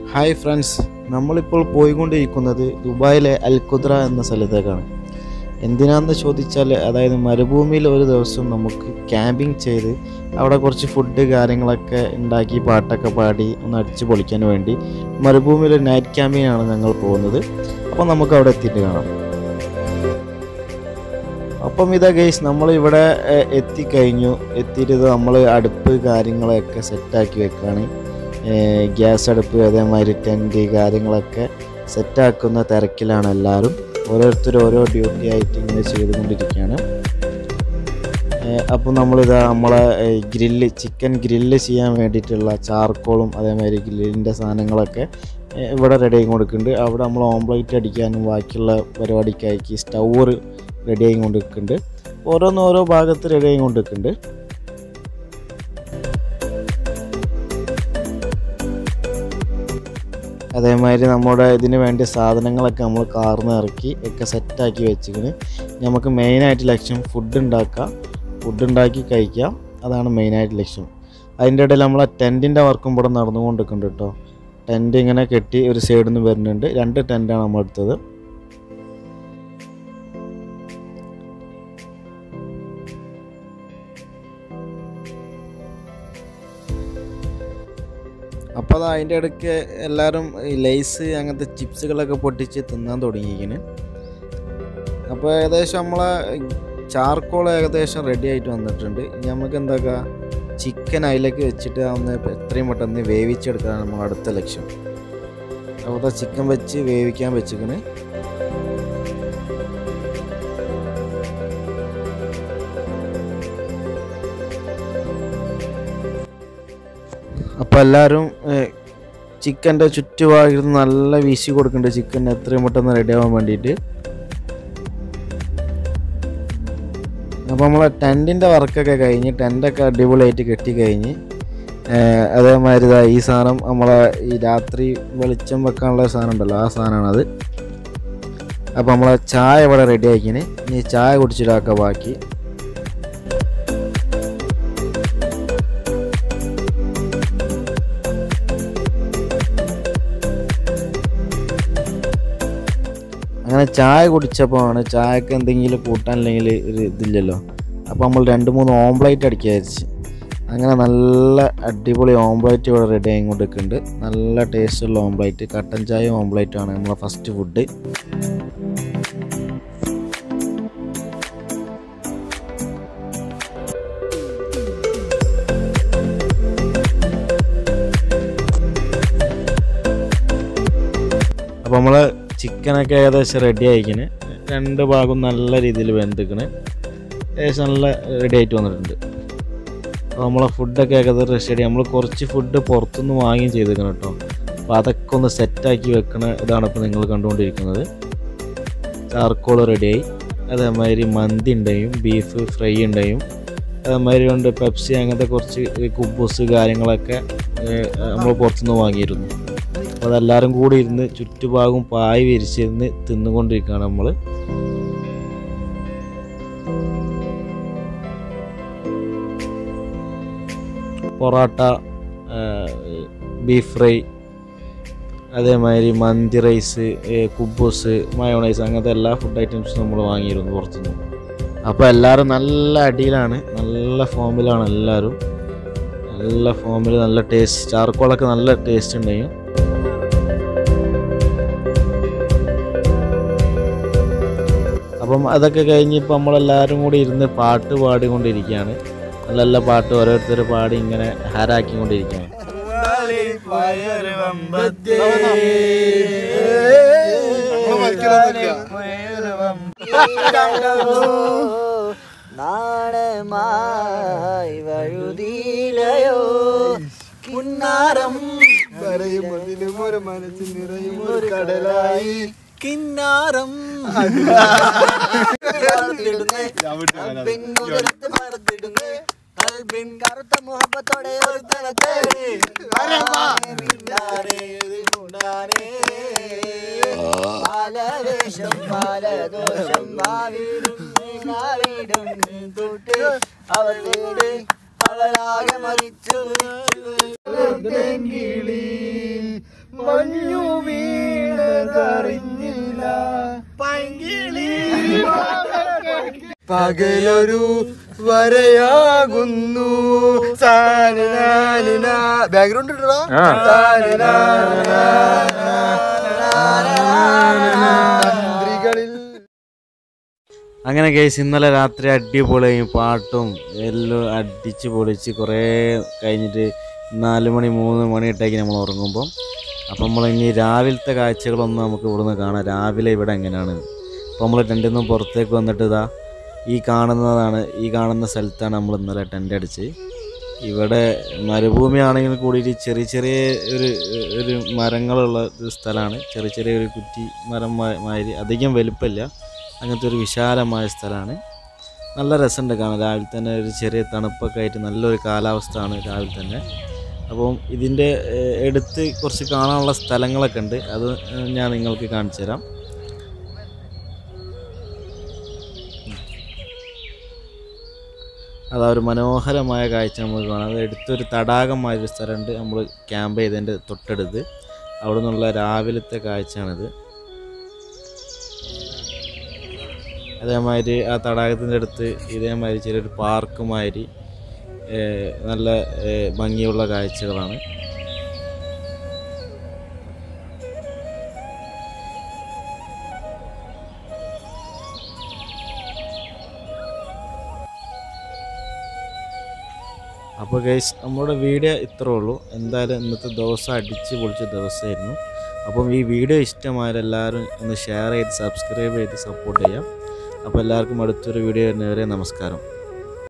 hi friends നമ്മളിപ്പോൾ പോയിക്കൊണ്ടിരിക്കുന്നത് ദുബായിലെ അൽഖുദ്ര എന്ന സ്ഥലത്തേക്കാണ് എന്തിനാന്ന് ചോദിച്ചാൽ അതായത് മരുഭൂമിയിൽ ഒരു ദിവസം നമുക്ക് ക്യാമ്പിംഗ് ചെയ്ത് അവിടെ കുറച്ച് ഫുഡ് കാര്യങ്ങളൊക്കെ ഉണ്ടാക്കി പാട്ടൊക്കെ പാടി ഒന്ന് അടിച്ച് പൊളിക്കാൻ വേണ്ടി മരുഭൂമിയിൽ നൈറ്റ് ക്യാമ്പിങ്ങിനാണ് ഞങ്ങൾ പോകുന്നത് അപ്പോൾ നമുക്ക് അവിടെ എത്തിയിട്ട് കാണാം അപ്പം ഇതാ ഗെയ്സ് നമ്മൾ ഇവിടെ ഏഹ്, എത്തിക്കഴിഞ്ഞു എത്തിയിട്ട് നമ്മൾ അടുപ്പ് കാര്യങ്ങളൊക്കെ സെറ്റാക്കി വെക്കുകയാണ് ഏഹ്, ഗ്യാസ് അടുപ്പ് അതേമാതിരി ടെൻറ്റ് കാര്യങ്ങളൊക്കെ സെറ്റാക്കുന്ന തിരക്കിലാണ് എല്ലാവരും ഓരോരുത്തർ ഓരോ ഡ്യൂട്ടി ആയിട്ട് ഇങ്ങനെ ചെയ്തുകൊണ്ടിരിക്കുകയാണ് അപ്പോൾ നമ്മളിതാ നമ്മളെ ഗ്രില്ല് ചിക്കൻ ഗ്രില്ല് ചെയ്യാൻ വേണ്ടിയിട്ടുള്ള ചാർക്കോളും അതേമാതിരി ഗ്രില്ലിൻ്റെ സാധനങ്ങളൊക്കെ ഏഹ്, ഇവിടെ റെഡി ആയി കൊടുക്കുന്നുണ്ട് അവിടെ നമ്മൾ ഓംപ്ലേറ്റ് അടിക്കാനും ബാക്കിയുള്ള പരിപാടിക്കായി സ്റ്റൗവ് റെഡി ആയി കൊണ്ടിരിക്കുന്നുണ്ട് ഓരോന്ന് ഓരോ ഭാഗത്ത് റെഡി ആയി കൊണ്ടിരിക്കുന്നുണ്ട് അതേമാതിരി നമ്മുടെ ഇതിന് വേണ്ട സാധനങ്ങളൊക്കെ നമ്മൾ കാർന്ന് ഇറക്കി ഒക്കെ സെറ്റാക്കി വെച്ചിക്കണ് നമുക്ക് മെയിനായിട്ട് ലക്ഷ്യം ഫുഡ് ഉണ്ടാക്കുക ഫുഡ് ഉണ്ടാക്കി കഴിക്കുക അതാണ് മെയിനായിട്ട് ലക്ഷ്യം അതിൻ്റെ ഇടയിൽ നമ്മളെ ടെൻറ്റിൻ്റെ വർക്കും ഇവിടെ നടന്നുകൊണ്ടിരിക്കുന്നുണ്ട് കേട്ടോ ടെൻറ്റ് ഇങ്ങനെ കെട്ടി ഒരു സൈഡിൽ നിന്ന് വരുന്നുണ്ട് രണ്ട് ടെൻറ്റാണ് നമ്മൾ എടുത്തത് അപ്പോൾ അത് അതിൻ്റെ ഇടയ്ക്ക് എല്ലാവരും ഈ ലേസ് അങ്ങനത്തെ ചിപ്സുകളൊക്കെ പൊട്ടിച്ച് തിന്നാൻ തുടങ്ങിയിരിക്കുന്നു അപ്പോൾ ഏകദേശം നമ്മളെ ചാർക്കോൾ ഏകദേശം റെഡി ആയിട്ട് വന്നിട്ടുണ്ട് ഇനി നമുക്ക് എന്താക്കുക ചിക്കൻ അതിലേക്ക് വെച്ചിട്ട് ഒന്ന് എത്രയും പെട്ടെന്ന് വേവിച്ചെടുക്കാനാണ് നമ്മൾ അടുത്ത ലക്ഷ്യം അപ്പോൾ ചിക്കൻ വെച്ച് വേവിക്കാൻ വെച്ചിക്കണ് അപ്പോൾ എല്ലാവരും ചിക്കൻ്റെ ചുറ്റുഭാഗത്ത് നല്ല വീശി കൊടുക്കുന്നുണ്ട് ചിക്കൻ എത്രയും പെട്ടെന്ന് റെഡി ആവാൻ വേണ്ടിയിട്ട് അപ്പോൾ നമ്മളെ ടെൻറ്റിൻ്റെ വർക്കൊക്കെ കഴിഞ്ഞ് ടെൻറ്റൊക്കെ അടിപൊളിയായിട്ട് കെട്ടി കഴിഞ്ഞ് ഏഹ് അതേമാതിരി ഇതാ ഈ സാധനം നമ്മളെ ഈ രാത്രി വെളിച്ചം വെക്കാനുള്ള സാധനം ഉണ്ടല്ലോ ആ സാധനമാണത് അപ്പോൾ നമ്മളെ ചായ ഇവിടെ റെഡി ആക്കിന് ഇനി ചായ കുടിച്ചിട്ടാക്കുക ബാക്കി അങ്ങനെ ചായ കുടിച്ചപ്പോൾ ആണ് ചായക്ക് എന്തെങ്കിലും കൂട്ടാനില്ലെങ്കിൽ ഒരു ഇതില്ലല്ലോ അപ്പോൾ നമ്മൾ രണ്ട് മൂന്ന് ഓംപ്ലേറ്റ് അടിക്കുക വിചാരിച്ച് അങ്ങനെ നല്ല അടിപൊളി ഓംപ്ലേറ്റ് ഇവിടെ റെഡി ആയി കൊണ്ടിരിക്കുന്നുണ്ട് നല്ല ടേസ്റ്റുള്ള ഓംപ്ലേറ്റ് കട്ടൻ ചായ ഓംപ്ലേറ്റ് ആണ് നമ്മളെ ഫസ്റ്റ് ഫുഡ് അപ്പോൾ നമ്മൾ ചിക്കനൊക്കെ ഏകദേശം റെഡി ആയിക്കണ് രണ്ട് ഭാഗം നല്ല രീതിയിൽ വെന്തിക്കണ് ഏകദേശം നല്ല റെഡി ആയിട്ട് വന്നിട്ടുണ്ട് അപ്പോൾ നമ്മളെ ഫുഡൊക്കെ ഏകദേശം റെഡി നമ്മൾ കുറച്ച് ഫുഡ് പുറത്തുനിന്ന് വാങ്ങുകയും ചെയ്തേക്കണം കേട്ടോ അപ്പോൾ അതൊക്കെ ഒന്ന് സെറ്റാക്കി വെക്കണ ഇതാണ് ഇപ്പോൾ നിങ്ങൾ കണ്ടുകൊണ്ടിരിക്കുന്നത് ചാർക്കോൾ റെഡിയായി അതേമാതിരി മന്തി ഉണ്ടായും ബീഫ് ഫ്രൈ ഉണ്ടായും അതേമാതിരി കൊണ്ട് പെപ്സി അങ്ങനത്തെ കുറച്ച് കുബൂസ് കാര്യങ്ങളൊക്കെ നമ്മൾ പുറത്തുനിന്ന് വാങ്ങിയിരുന്നു അപ്പോൾ അതെല്ലാവരും കൂടി ഇരുന്ന് ചുറ്റുഭാഗം പായ് വിരിച്ചിരുന്ന് തിന്നുകൊണ്ടിരിക്കുകയാണ് നമ്മൾ പൊറോട്ട ബീഫ് ഫ്രൈ അതേമാതിരി മന്തി റൈസ് കുബൂസ് മയോണൈസ് അങ്ങനത്തെ എല്ലാ ഫുഡ് ഐറ്റംസും നമ്മൾ വാങ്ങിയിരുന്നു പുറത്തുനിന്ന് അപ്പോൾ എല്ലാവരും നല്ല അടിയിലാണ് നല്ല ഫോമിലാണ് എല്ലാവരും നല്ല ഫോമിൽ നല്ല ടേസ്റ്റ് ചാർക്കോളൊക്കെ നല്ല ടേസ്റ്റ് ഉണ്ടായും അപ്പം അതൊക്കെ കഴിഞ്ഞ് ഇപ്പം നമ്മളെല്ലാവരും കൂടി ഇരുന്ന് പാട്ട് പാടിക്കൊണ്ടിരിക്കുകയാണ് നല്ല നല്ല പാട്ട് ഓരോരുത്തർ പാടി ഇങ്ങനെ ഹാരാക്കിക്കൊണ്ടിരിക്കുകയാണ് നാണമായി വഴുതിയിലയോ കിന്നാരം കരയുമതിലും ഒരു മനസ്സിൽ നിറയും ഒരു കടലായി കിന്നാരം പറത്തിടുന്നേ പിൻകുതിരത്ത് പറത്തിടുന്നേ കൽബിൻ കറുത്ത മുഹബത്തോടെ ഒരു തലത്തെ പാലവേഷം പാലദോഷം ഭാവിടും തൊട്ട് അവർ തേടി അവളാകെ മരിച്ചു കിളി മഞ്ഞു വീണതറിഞ്ഞില്ല പകലൊരു വരയാകുന്നു ബാക്ക്ഗ്രൗണ്ട് ഇട്ടടാ തന്ത്രികളിൽ അങ്ങനെ കേസ് ഇന്നലെ രാത്രി അടിപൊളിയും പാട്ടും എല്ലാം അടിച്ച് പൊളിച്ച് കുറേ കഴിഞ്ഞിട്ട് നാല് മണി മൂന്ന് മണിയിട്ടേക്ക് നമ്മൾ ഉറങ്ങുമ്പം അപ്പം നമ്മൾ ഇനി രാവിലത്തെ കാഴ്ചകളൊന്നും നമുക്ക് ഇവിടുന്ന് കാണാം രാവിലെ ഇവിടെ എങ്ങനെയാണ് അപ്പോൾ നമ്മൾ ടെൻറ്റിൽ നിന്നും പുറത്തേക്ക് വന്നിട്ട് ഇതാ ഈ കാണുന്നതാണ് ഈ കാണുന്ന സ്ഥലത്താണ് നമ്മൾ ഇന്നലെ ടെൻ്റ് അടിച്ച് ഇവിടെ മരുഭൂമി ആണെങ്കിൽ കൂടിയിട്ട് ചെറിയ ചെറിയ ഒരു ഒരു മരങ്ങളുള്ള ഒരു സ്ഥലമാണ് ചെറിയ ചെറിയ ഒരു കുറ്റി മരം മാ- മാതിരി അധികം വലുപ്പമില്ല അങ്ങനത്തെ ഒരു വിശാലമായ സ്ഥലമാണ് നല്ല രസമുണ്ട് കാണാൻ രാവിലെ തന്നെ ഒരു ചെറിയ തണുപ്പൊക്കെ ആയിട്ട് നല്ലൊരു കാലാവസ്ഥയാണ് രാവിലെ തന്നെ അപ്പം ഇതിൻ്റെ ഏഹ്, എടുത്ത് കുറച്ച് കാണാനുള്ള സ്ഥലങ്ങളൊക്കെ ഉണ്ട് അത് ഞാൻ നിങ്ങൾക്ക് കാണിച്ചു തരാം അതാ ഒരു മനോഹരമായ കാഴ്ച നമുക്ക് കാണാം അത് എടുത്തൊരു തടാകമായ ഒരു സ്ഥലമുണ്ട് നമ്മൾ ക്യാമ്പ് ചെയ്തതിൻ്റെ തൊട്ടടുത്ത് അവിടെ നിന്നുള്ള രാവിലത്തെ കാഴ്ചയാണിത് അതേമാതിരി ആ തടാകത്തിൻ്റെ അടുത്ത് ഇതേമാതിരി ചെറിയൊരു പാർക്ക് മാതിരി ഏഹ്, നല്ല ഏഹ്, ഭംഗിയുള്ള കാഴ്ചകളാണ് അപ്പോൾ ഗൈസ് നമ്മുടെ വീഡിയോ ഇത്രേ ഉള്ളൂ എന്തായാലും ഇന്നത്തെ ദിവസം അടിച്ച് പൊളിച്ച ദിവസമായിരുന്നു അപ്പം ഈ വീഡിയോ ഇഷ്ടമായാലെല്ലാവരും ഒന്ന് ഷെയർ ചെയ്ത് സബ്സ്ക്രൈബ് ചെയ്ത് സപ്പോർട്ട് ചെയ്യാം അപ്പോൾ എല്ലാവർക്കും അടുത്തൊരു വീഡിയോ വരുന്നവരെ നമസ്കാരം